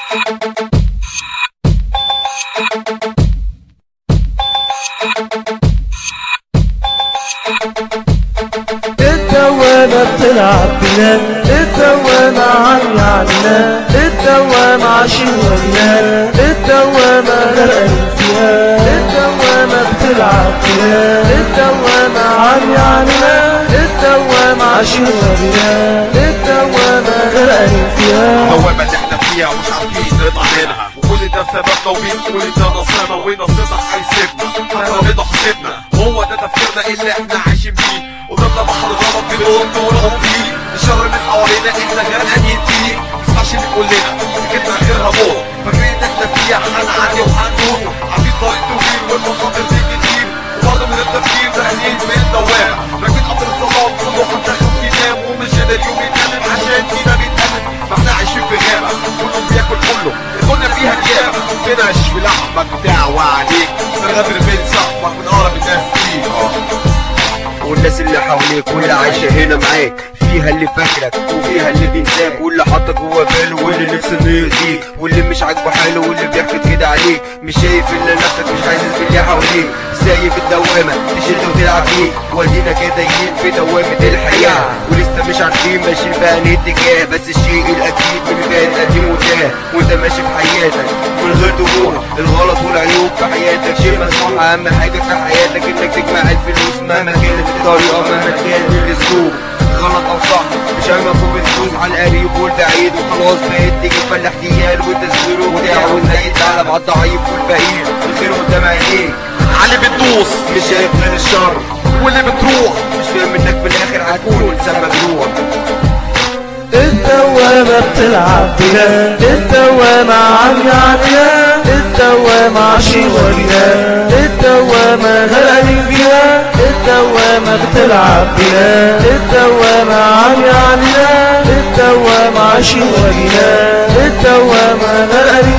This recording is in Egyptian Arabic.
الدوامة بتلعب بنا الدوامة عالية علينا الدوامة عشوائية الدوامة غرقانين فيها الدوامة بتلعب بنا الدوامة عالية علينا الدوامة عشوائية الدوامة غرقانين فيها الدوامة اللي احنا فيها ومش عارفين نطلع منها وكل ده بسببنا وبنقول ده نصيبنا ونصيبنا هيسيبنا احنا رضا حسبنا هو ده تفكيرنا اللي احنا عايشين فيه قدامنا بحر غلط بنقول ونقوم فيه الشر من حوالينا احنا غرقانين فيه مسمعش اللي بيقول لنا سكتنا اخرها موت فاكرين ان احنا فيها هنعدي وهنموت عارفين طريق طويل والمخاطر دي كتير وبرضه من التفكير داخلين في الدوامة راكبين قطر الظلام كله هتاخد ينام ومش قادر اليوم يتقلب عشان فينا بيتقلب فاحنا عايشين في غابة كله بياكل كله الدنيا فيها ديابة بنعش في لحمك بتاع عليك بنغدر بين صاحبك من اقرب الناس ليك اه والناس اللي حواليك واللي عايشة هنا معاك فيها اللي فاكرك وفيها اللي بينساك واللي حاطك جوا باله واللي نفسه انه يأذيك واللي مش عاجبه حاله واللي بيحقد كده عليك مش شايف الا نفسك مش عايز اللي حواليك سايب الدوامة تشد وتلعب فيك وادينا كده جايين في دوامة الحياة ولسه مش عارفين ماشيين في انهي اتجاه بس الشيء الاكيد من جهة قديم وتاه وانت ماشي في حياتك من غير دموع الغلط والعيوب في حياتك شيء مسموح اهم حاجة في حياتك انك تجمع الفلوس مهما كانت الطريقة مهما كان الاسلوب غلط او صح مش همك وبتفوز على القريب والبعيد وخلاص بقيت تجيب فلاح ديال وتسوير وبتاع وازاي تعلم على الضعيف والفقير الخير قدام عينيك علي بتدوس مش شايف غير الشر واللي بتروح مش فاهم انك في الاخر هتكون انسان مجروح الدوامة بتلعب بنا الدوامة عالية علينا الدوامة عشوائية الدوامة غرقانين فيها الدوامة بتلعب بنا الدوامة عالية علينا الدوامة عشوائية الدوامة غرقانين